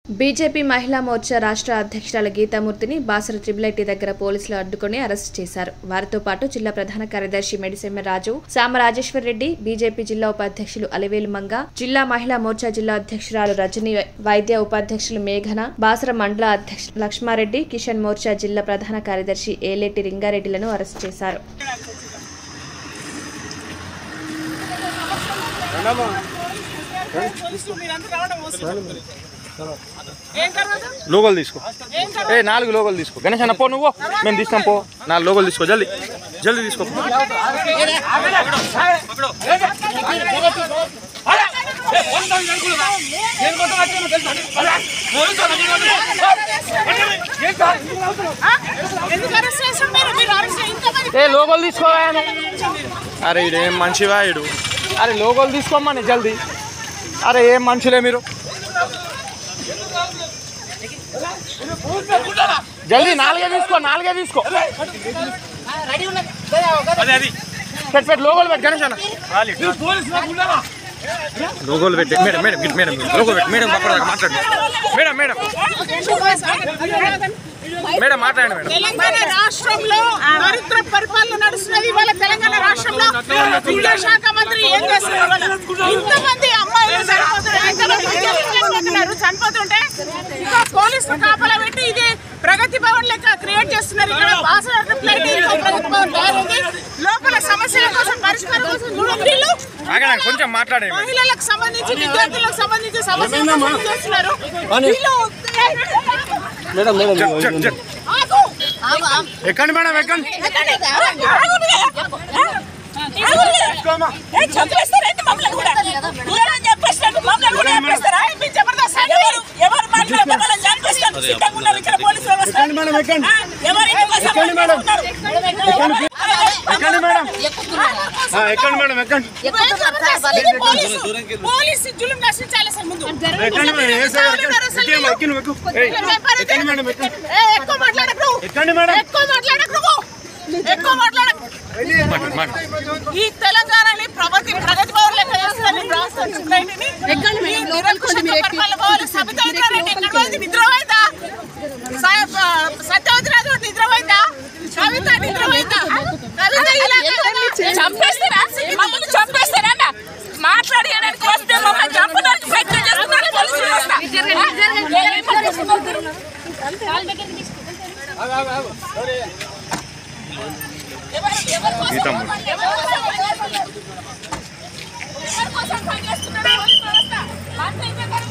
BJP మహిళా మోర్చా రాష్ట్ర అధ్యక్షురాలు గీతామూర్తిని బాసర ట్రిపుల్ ఐటీ దగ్గర పోలీసులు అడ్డుకుని అరెస్టు చేశారు వారితో పాటు జిల్లా ప్రధాన కార్యదర్శి మెడిసెమ్మ రాజు సామ రాజేశ్వర్ రెడ్డి బీజేపీ జిల్లా ఉపాధ్యక్షులు అలివేలు మంగ జిల్లా మహిళా మోర్చా జిల్లా అధ్యక్షురాలు రజని వైద్య ఉపాధ్యక్షులు మేఘన బాసర మండల అధ్యక్షులు లక్ష్మారెడ్డి కిషన్ మోర్చా జిల్లా ప్రధాన కార్యదర్శి ఏలేటి రింగారెడ్డిలను అరెస్టు చేశారు లోగోలు తీసుకో ఏ నాలుగు లోగోలు తీసుకో గణేష్ అన్న పో నువ్వు మేము తీస్తాం పో నాలుగు లోగోలు తీసుకో జల్దీ జల్దీ తీసుకో ఎందుకు అరెస్ట్ చేశారు మీరు మీరు అరెస్ట్ ఇంతమంది ఏ లోగోలు తీసుకోవా అరే ఇడు ఏం మనిషివా ఇడు అరే లోగోలు తీసుకోమని జల్దీ అరే ఏం మనుషులే మీరు జల్దీ నాలుగే తీసుకో నాలుగే తీసుకో పెట్టు పెట్టు లోగోలు పెట్టు గణేష్ అన్న లోగోలు పెట్టి మేడం మేడం ఇటు మేడం లోగో పెట్టి మేడం అక్కడ దాకా మాట్లాడు మేడం మేడం మేడం మాట్లాడండి మేడం తెలంగాణ రాష్ట్రంలో దరిద్ర పరిపాలన నడుస్తున్నది ఇవాళ తెలంగాణ రాష్ట్రంలో విద్యాశాఖ మంత్రి ఏం చేస్తున్నారు ఇవాళ? ఇంతమంది అమ్మాయిలు చనిపోతున్నారు ఇంతమంది విద్యార్థులు చనిపోతున్నారు చనిపోతుంటే ఇంకా పోలీసులు కాపలా పెట్టి ఇది ప్రగతి భవన్ లెక్క క్రియేట్ చేస్తున్నారు ఇక్కడ బాసర ట్రిపుల్ ఐటీ ఇంకో ప్రగతి భవన్ తయారైంది లోపల సమస్యల కోసం పరిష్కారం కోసం చూడండి వీళ్ళు ఆగండి కొంచెం మాట్లాడండి మేడం. మహిళలకు సంబంధించి విద్యార్థులకు సంబంధించి సమస్యల కోసం చేస్తున్నారు వీళ్ళు చెక్, చెక్, చెక్. ఆగు. ఎక్కండి మేడం ఎక్కండి చంపేస్తారండి మమ్మల్ని కూడా దూరం చంపేస్తారండి మమ్మల్ని కూడా చంపేస్తారా మీరు జబర్దస్త్ ఎవరు ఎవరు మాట్లాడే మమ్మల్ని చంపేస్తారు సిద్ధంగా ఉన్నారు ఇక్కడ పోలీసు వ్యవస్థ ఎక్కండి మేడం ఎక్కండి ఆ, ఎవరు ఇంటి కోసం ఎక్కండి మేడం. ఉన్నారు? ఎక్కండి మేడం ఆ, ఎక్కండి మేడం ఎక్కండి ఇది పోలీసు పోలీసు జులుం నశించాలి అసలు ముందు ఎక్కండి మేడం ఏ సార్ ఎక్కండి ఎక్కండి, ఎక్కండి, ఎక్కు. ఏయ్, ఎక్కండి మేడం ఎక్కండి ఏ, ఎక్కువ మాట్లాడకు నువ్వు. ఎక్కండి మేడం ఎక్కువ మాట్లాడకు నువ్వు ఎక్కువ మాట్లాడకు మాట, మాట. ఈ తెలంగాణని ప్రగతి ప్రగతి భవన్ లెక్క చేస్తుందని రాష్ట్ర చిన్నైటిని ఈ నిరంకుశ పరిపాలన భవన్ సబితా ఇంద్రారెడ్డి ఎక్కడ పోయింది? నిద్రపోయిందా స- సత్యవతి రాజు నిద్రపోయిందా కవిత నిద్రపోయిందా కవిత ఇలా చంపేస్తారా మమ్మల్ని చంపేస్తారా అన్న? మాట్లాడేయడానికి వస్తే మమ్మల్ని చంపడానికి ప్రయత్నం చేస్తున్నారు పోలీసు వ్యవస్థ. ఏం పట్టిస్తున్నారు? ఎవరు ఎవరి కోసం గీతమ్మ. ఎవరి కోసం ఎవరి కోసం పనిచేస్తున్నారు పోలీసు వ్యవస్థ? మంత్రి గారు